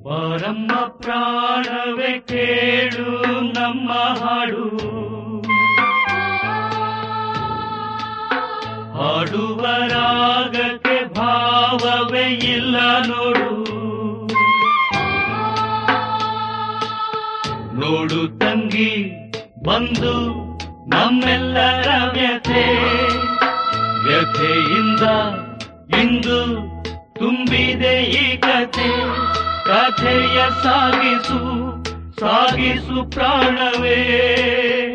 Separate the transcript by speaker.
Speaker 1: ಬಾರಮ್ಮ ಪ್ರಾಣವೇ ಕೇಳು ನಮ್ಮ ಹಾಡು ಹಾಡುವ ರಾಗಕ್ಕೆ ಭಾವವೇ ಇಲ್ಲ ನೋಡು ನೋಡು ತಂಗಿ ಬಂದು ನಮ್ಮೆಲ್ಲರ ವ್ಯಥೆ ವ್ಯಥೆಯಿಂದ ಇಂದು ತುಂಬಿದೆ ಈ ಕಥೆ ಕಥೆಯ ಸಾಗಿಸು ಸಾಗಿಸು ಪ್ರಾಣವೇ